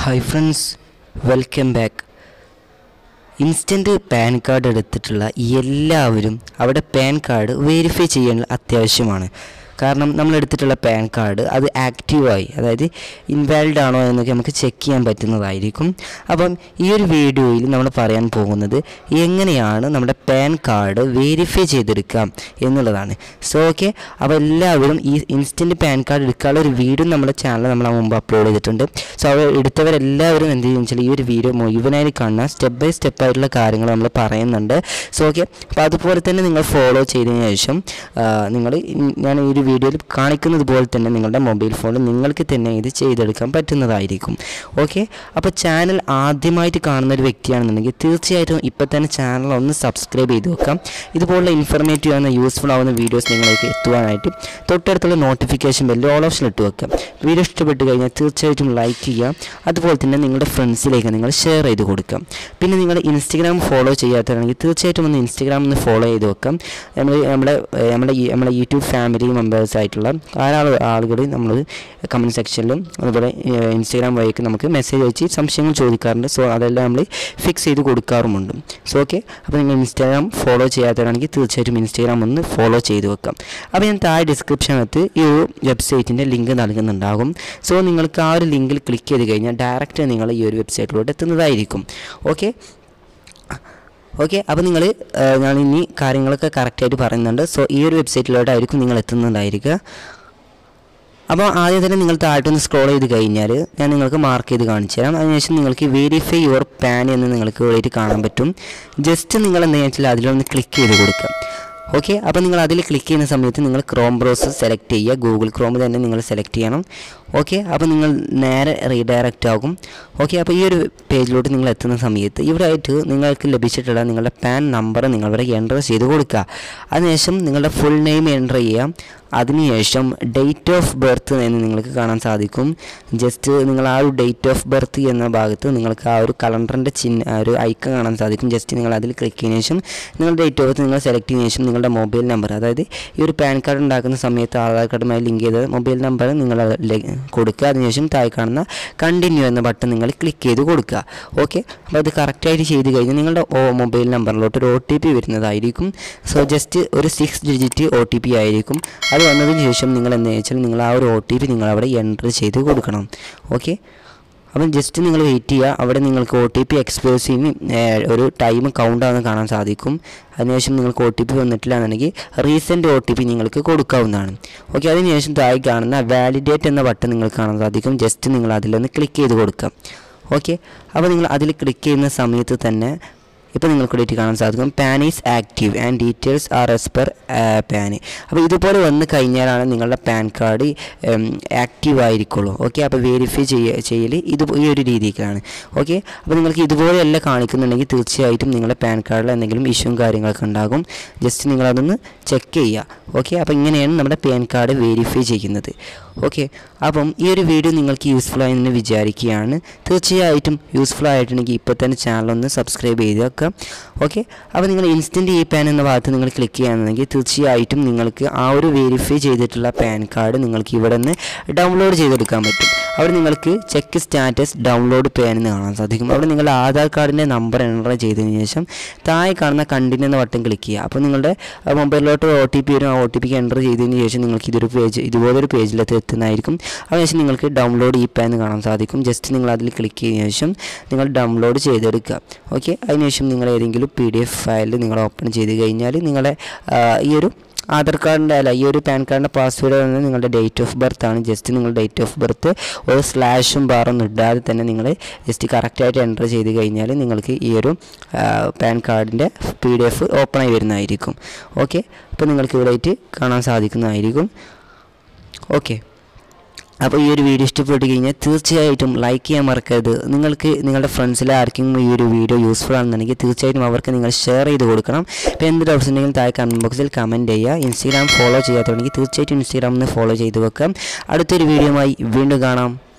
hi friends welcome back instant PAN card എടുത്തിട്ടുള്ള എല്ലാവരും അവിടെ പാൻ കാർഡ് വെരിഫൈ ചെയ്യേണ്ടത് അത്യാവശ്യമാണ് കാരണം നമ്മൾ എടുത്തിട്ടുള്ള പാൻ കാർഡ് അത് ആക്റ്റീവായി അതായത് ഇൻവാലിഡ് ആണോ എന്നൊക്കെ നമുക്ക് ചെക്ക് ചെയ്യാൻ പറ്റുന്നതായിരിക്കും അപ്പം ഈ ഒരു വീഡിയോയിൽ നമ്മൾ പറയാൻ പോകുന്നത് എങ്ങനെയാണ് നമ്മുടെ പാൻ കാർഡ് വെരിഫൈ ചെയ്തെടുക്കാം എന്നുള്ളതാണ് സോ ഓക്കെ അപ്പോൾ എല്ലാവരും ഈ ഇൻസ്റ്റൻറ്റ് പാൻ കാർഡ് എടുക്കാനുള്ള ഒരു വീഡിയോ നമ്മുടെ ചാനൽ നമ്മൾ മുമ്പ് അപ്ലോഡ് ചെയ്തിട്ടുണ്ട് സോ അവർ എടുത്തവരെല്ലാവരും എന്ത് ചെയ്യുമെന്ന് വെച്ചാൽ ഈ ഒരു വീഡിയോ മുഴുവനായി കാണുക സ്റ്റെപ്പ് ബൈ സ്റ്റെപ്പ് ആയിട്ടുള്ള കാര്യങ്ങൾ നമ്മൾ പറയുന്നുണ്ട് സോ ഓക്കെ അപ്പോൾ അതുപോലെ തന്നെ നിങ്ങൾ ഫോളോ ചെയ്തതിന് ശേഷം നിങ്ങൾ ഞാൻ ഈ ഒരു വീഡിയോയിൽ കാണിക്കുന്നത് പോലെ തന്നെ നിങ്ങളുടെ മൊബൈൽ ഫോണിൽ നിങ്ങൾക്ക് തന്നെ ഇത് ചെയ്തെടുക്കാൻ പറ്റുന്നതായിരിക്കും ഓക്കെ അപ്പോൾ ചാനൽ ആദ്യമായിട്ട് കാണുന്ന ഒരു വ്യക്തിയാണെന്നുണ്ടെങ്കിൽ തീർച്ചയായിട്ടും ഇപ്പോൾ തന്നെ ചാനൽ ഒന്ന് സബ്സ്ക്രൈബ് ചെയ്ത് വെക്കാം ഇതുപോലുള്ള ഇൻഫർമേറ്റീവ് ആവുന്ന യൂസ്ഫുൾ ആവുന്ന വീഡിയോസ് നിങ്ങളിലേക്ക് എത്തുവാനായിട്ട് തൊട്ടടുത്തുള്ള നോട്ടിഫിക്കേഷൻ ബെല്ല് ഓൾ ഓപ്ഷൻ ഇട്ട് വെക്കാം വീഡിയോ ഇഷ്ടപ്പെട്ട് കഴിഞ്ഞാൽ തീർച്ചയായിട്ടും ലൈക്ക് ചെയ്യുക അതുപോലെ തന്നെ നിങ്ങളുടെ ഫ്രണ്ട്സിലേക്ക് നിങ്ങൾ ഷെയർ ചെയ്ത് കൊടുക്കാം പിന്നെ നിങ്ങൾ ഇൻസ്റ്റഗ്രാം ഫോളോ ചെയ്യാത്തവരാണെങ്കിൽ തീർച്ചയായിട്ടും ഒന്ന് ഇൻസ്റ്റഗ്രാം ഒന്ന് ഫോളോ ചെയ്ത് വെക്കാം നമ്മൾ നമ്മുടെ ഏഹ് നമ്മുടെ ഈ- നമ്മുടെ യൂട്യൂബ് ഫാമിലി മെമ്പേഴ്സ് ആയിട്ടുള്ള ധാരാളം ആളുകൾ നമ്മൾ കമൻറ്റ് സെക്ഷനിലും അതുപോലെ ഏഹ് ഇൻസ്റ്റഗ്രാം വഴിയൊക്കെ നമുക്ക് മെസ്സേജ് അയച്ച് സംശയങ്ങൾ ചോദിക്കാറുണ്ട് സോ അതെല്ലാം നമ്മൾ ഫിക്സ് ചെയ്ത് കൊടുക്കാറുമുണ്ട് സോ ഓക്കെ അപ്പോൾ നിങ്ങൾ ഇൻസ്റ്റാഗ്രാം ഫോളോ ചെയ്യാത്തവരാണെങ്കിൽ തീർച്ചയായിട്ടും ഇൻസ്റ്റാഗ്രാം ഒന്ന് ഫോളോ ചെയ്ത് വെക്കാം അപ്പോൾ ഞാൻ താഴെ ഡിസ്ക്രിപ്ഷനകത്ത് ഈ ഒരു വെബ്സൈറ്റിൻ്റെ ലിങ്ക് നൽകുന്നുണ്ടാകും സോ നിങ്ങൾക്ക് ആ ഒരു ലിങ്കിൽ ക്ലിക്ക് ചെയ്ത് കഴിഞ്ഞാൽ ഡയറക്റ്റ് നിങ്ങൾ ഈ ഒരു വെബ്സൈറ്റിലോട്ട് എത്തുന്നതായിരിക്കും ഓക്കെ ഓക്കെ അപ്പോൾ നിങ്ങൾ ഞാൻ ഇനി കാര്യങ്ങളൊക്കെ കറക്റ്റായിട്ട് പറയുന്നുണ്ട് സോ ഈ ഒരു വെബ്സൈറ്റിലോട്ടായിരിക്കും നിങ്ങൾ എത്തുന്നുണ്ടായിരിക്കുക അപ്പോൾ ആദ്യം തന്നെ നിങ്ങൾ താഴോട്ടൊന്ന് സ്ക്രോൾ ചെയ്ത് കഴിഞ്ഞാൽ ഞാൻ നിങ്ങൾക്ക് മാർക്ക് ചെയ്ത് കാണിച്ചു തരാം അതിനുശേഷം നിങ്ങൾക്ക് വെരിഫൈ യുവർ പാൻ എന്ന് നിങ്ങൾക്ക് വേണ്ടിയിട്ട് കാണാൻ പറ്റും ജസ്റ്റ് നിങ്ങൾ എന്താ വെച്ചാൽ അതിലൊന്ന് ക്ലിക്ക് ചെയ്ത് കൊടുക്കുക ഓക്കെ അപ്പോൾ നിങ്ങൾ അതിൽ ക്ലിക്ക് ചെയ്യുന്ന സമയത്ത് നിങ്ങൾ ക്രോം ബ്രൗസർ സെലക്ട് ചെയ്യുക ഗൂഗിൾ ക്രോം തന്നെ നിങ്ങൾ സെലക്ട് ചെയ്യണം ഓക്കെ അപ്പോൾ നിങ്ങൾ നേരെ റീഡയറക്റ്റ് ആകും ഓക്കെ അപ്പോൾ ഈ ഒരു പേജിലോട്ട് നിങ്ങൾ എത്തുന്ന സമയത്ത് ഇവിടെ ആയിട്ട് നിങ്ങൾക്ക് ലഭിച്ചിട്ടുള്ള നിങ്ങളുടെ പാൻ നമ്പർ നിങ്ങളിവിടെ എൻ്റർ ചെയ്ത് കൊടുക്കുക അതിനുശേഷം നിങ്ങളുടെ ഫുൾ നെയിം എൻ്റർ ചെയ്യാം അതിനുശേഷം ഡേറ്റ് ഓഫ് ബർത്ത് എന്ന് നിങ്ങൾക്ക് കാണാൻ സാധിക്കും ജസ്റ്റ് നിങ്ങൾ ആ ഒരു ഡേറ്റ് ഓഫ് ബർത്ത് എന്ന ഭാഗത്ത് നിങ്ങൾക്ക് ആ ഒരു കലണ്ടറിൻ്റെ ചിഹ്ന ആ ഒരു ഐക്കൺ കാണാൻ സാധിക്കും ജസ്റ്റ് നിങ്ങൾ അതിൽ ക്ലിക്ക് ചെയ്തതിനു ശേഷം നിങ്ങളുടെ ഡേറ്റ് ഓഫ് ബർത്ത് നിങ്ങൾ സെലക്ട് ചെയ്തതിനു ശേഷം നിങ്ങളുടെ മൊബൈൽ നമ്പർ അതായത് ഈ ഒരു പാൻ കാർഡ് ഉണ്ടാക്കുന്ന സമയത്ത് ആധാർ കാർഡുമായി ലിങ്ക് ചെയ്ത മൊബൈൽ നമ്പർ നിങ്ങൾ ലെ- കൊടുക്കുക അതിനുശേഷം താഴെ കാണുന്ന കണ്ടിന്യൂ എന്ന ബട്ടൺ നിങ്ങൾ ക്ലിക്ക് ചെയ്ത് കൊടുക്കുക ഓക്കെ അപ്പോൾ അത് കറക്റ്റായിട്ട് ചെയ്ത് കഴിഞ്ഞാൽ നിങ്ങളുടെ മൊബൈൽ നമ്പറിലോട്ട് ഒരു ഒ ടി പി വരുന്നതായിരിക്കും സോ ജസ്റ്റ് ഒരു six digit O T P ആയിരിക്കും അത് വന്നതിന് ശേഷം നിങ്ങൾ എന്താ വെച്ചാൽ നിങ്ങൾ ആ ഒരു ഒ ടി പി നിങ്ങൾ അവിടെ എൻ്റർ ചെയ്ത് കൊടുക്കണം ഓക്കെ അപ്പം ജസ്റ്റ് നിങ്ങൾ വെയിറ്റ് ചെയ്യുക അവിടെ നിങ്ങൾക്ക് ഒ ടി പി എക്സ്പേഴ്സിന് ഒരു ടൈം കൗണ്ട് ആണെന്ന് കാണാൻ സാധിക്കും അതിനുശേഷം നിങ്ങൾക്ക് ഒ ടി പി വന്നിട്ടില്ല എന്നുണ്ടെങ്കിൽ റീസെൻ്റ് ഒ ടി പി നിങ്ങൾക്ക് കൊടുക്കാവുന്നതാണ് ഓക്കെ അതിനുശേഷം താഴെ കാണുന്ന വാലിഡേറ്റ് എന്ന ബട്ടൺ നിങ്ങൾക്ക് കാണാൻ സാധിക്കും ജസ്റ്റ് നിങ്ങൾ അതിലൊന്ന് ക്ലിക്ക് ചെയ്ത് കൊടുക്കാം ഓക്കെ അപ്പോൾ നിങ്ങൾ അതിൽ ക്ലിക്ക് ചെയ്യുന്ന സമയത്ത് തന്നെ ഇപ്പോൾ നിങ്ങൾക്ക് ഡേറ്റ് കാണാൻ സാധിക്കും PAN is active and details are as per PAN അപ്പോൾ ഇതുപോലെ വന്നു കഴിഞ്ഞാലാണ് നിങ്ങളുടെ പാൻ കാർഡ് ആക്റ്റീവ് ആയിരിക്കുള്ളൂ ഓക്കെ അപ്പോൾ വെരിഫൈ ചെയ്യ ചെയ്യൽ ഇത് ഈ ഒരു രീതിക്കാണ് ഓക്കെ അപ്പോൾ നിങ്ങൾക്ക് ഇതുപോലെയല്ല കാണിക്കുന്നുണ്ടെങ്കിൽ തീർച്ചയായിട്ടും നിങ്ങളുടെ പാൻ കാർഡിൽ എന്തെങ്കിലും ഇഷ്യൂവും കാര്യങ്ങളൊക്കെ ഉണ്ടാകും ജസ്റ്റ് നിങ്ങളതൊന്ന് ചെക്ക് ചെയ്യുക ഓക്കെ അപ്പോൾ ഇങ്ങനെയാണ് നമ്മുടെ പാൻ കാർഡ് വെരിഫൈ ചെയ്യുന്നത് ഓക്കെ അപ്പം ഈ ഒരു വീഡിയോ നിങ്ങൾക്ക് യൂസ്ഫുൾ ആയി എന്ന് വിചാരിക്കുകയാണ് തീർച്ചയായിട്ടും യൂസ്ഫുൾ ആയിട്ടുണ്ടെങ്കിൽ ഇപ്പോൾ തന്നെ ചാനൽ ഒന്ന് സബ്സ്ക്രൈബ് ചെയ്ത് വെക്കാം ഓക്കെ അപ്പോൾ നിങ്ങൾ ഇൻസ്റ്റൻറ്റ് ഇ പാൻ എന്ന ഭാഗത്ത് നിങ്ങൾ ക്ലിക്ക് ചെയ്യുകയാണെങ്കിൽ തീർച്ചയായിട്ടും നിങ്ങൾക്ക് ആ ഒരു വെരിഫൈ ചെയ്തിട്ടുള്ള പാൻ കാർഡ് നിങ്ങൾക്ക് ഇവിടെ നിന്ന് ഡൗൺലോഡ് ചെയ്തെടുക്കാൻ പറ്റും അവിടെ നിങ്ങൾക്ക് ചെക്ക് സ്റ്റാറ്റസ് ഡൗൺലോഡ് പാൻ എന്ന് കാണാൻ സാധിക്കും അവിടെ നിങ്ങളുടെ ആധാർ കാർഡിൻ്റെ നമ്പർ എൻ്റർ ചെയ്തതിന് ശേഷം താഴെ കാണുന്ന കണ്ടിന്യൂ എന്ന ബട്ടൺ ക്ലിക്ക് ചെയ്യുക അപ്പോൾ നിങ്ങളുടെ മൊബൈലിലോട്ട് ഒ ടി പി വരും ആ ഒ ടി പിക്ക് എൻ്റർ ചെയ്തതിന് ശേഷം നിങ്ങൾക്ക് ഇതൊരു പേജ് ഇതുപോലൊരു പേജിലെത്തി എത്തുന്നതായിരിക്കും അതിനുശേഷം നിങ്ങൾക്ക് ഡൗൺലോഡ് ഈ പാൻ കാണാൻ സാധിക്കും ജസ്റ്റ് നിങ്ങൾ അതിൽ ക്ലിക്ക് ചെയ്തതിനു ശേഷം നിങ്ങൾ ഡൗൺലോഡ് ചെയ്തെടുക്കുക ഓക്കെ അതിനുശേഷം നിങ്ങൾ ഏതെങ്കിലും പി ഡി എഫ് ഫയൽ നിങ്ങൾ ഓപ്പൺ ചെയ്ത് കഴിഞ്ഞാൽ നിങ്ങളുടെ ആ, ഈ ഒരു ആധാർ കാർഡിൻ്റെ അല്ല ഈ ഒരു പാൻ കാർഡിൻ്റെ പാസ്വേഡ് പറയുന്നത് നിങ്ങളുടെ ഡേറ്റ് ഓഫ് ബർത്ത് ആണ് ജസ്റ്റ് നിങ്ങൾ ഡേറ്റ് ഓഫ് ബർത്ത് ഒരു സ്ലാഷും ബാറൊന്നും ഇടാതെ തന്നെ നിങ്ങൾ ജസ്റ്റ് കറക്റ്റായിട്ട് എൻ്റർ ചെയ്ത് കഴിഞ്ഞാൽ നിങ്ങൾക്ക് ഈ ഒരു ആ, പാൻ കാർഡിൻ്റെ പി ഡി എഫ് ഓപ്പൺ ആയി വരുന്നതായിരിക്കും ഓക്കെ അപ്പോൾ നിങ്ങൾക്ക് ഇവിടെ ആയിട്ട് കാണാൻ സാധിക്കുന്നതായിരിക്കും ഓക്കെ അപ്പോൾ ഈ ഒരു വീഡിയോ ഇഷ്ടപ്പെട്ട് കഴിഞ്ഞാൽ തീർച്ചയായിട്ടും ലൈക്ക് ചെയ്യാൻ മറക്കരുത് നിങ്ങൾക്ക് നിങ്ങളുടെ ഫ്രണ്ട്സിലെ ആർക്കെങ്കിലും ഈ ഒരു വീഡിയോ യൂസ്ഫുൾ ആണെന്നുണ്ടെങ്കിൽ തീർച്ചയായിട്ടും അവർക്ക് നിങ്ങൾ ഷെയർ ചെയ്ത് കൊടുക്കണം ഇപ്പോൾ എന്ത് ഡൗട്ട്സ് ഉണ്ടെങ്കിലും താഴെ കമൻറ്റ് ബോക്സിൽ കമൻറ്റ് ചെയ്യുക ഇൻസ്റ്റാഗ്രാം ഫോളോ ചെയ്യാത്തതുണ്ടെങ്കിൽ തീർച്ചയായിട്ടും ഇൻസ്റ്റാഗ്രാമിൽ നിന്ന് ഫോളോ ചെയ്ത് വെക്കാം അടുത്തൊരു വീഡിയോയുമായി വീണ്ടും കാണാം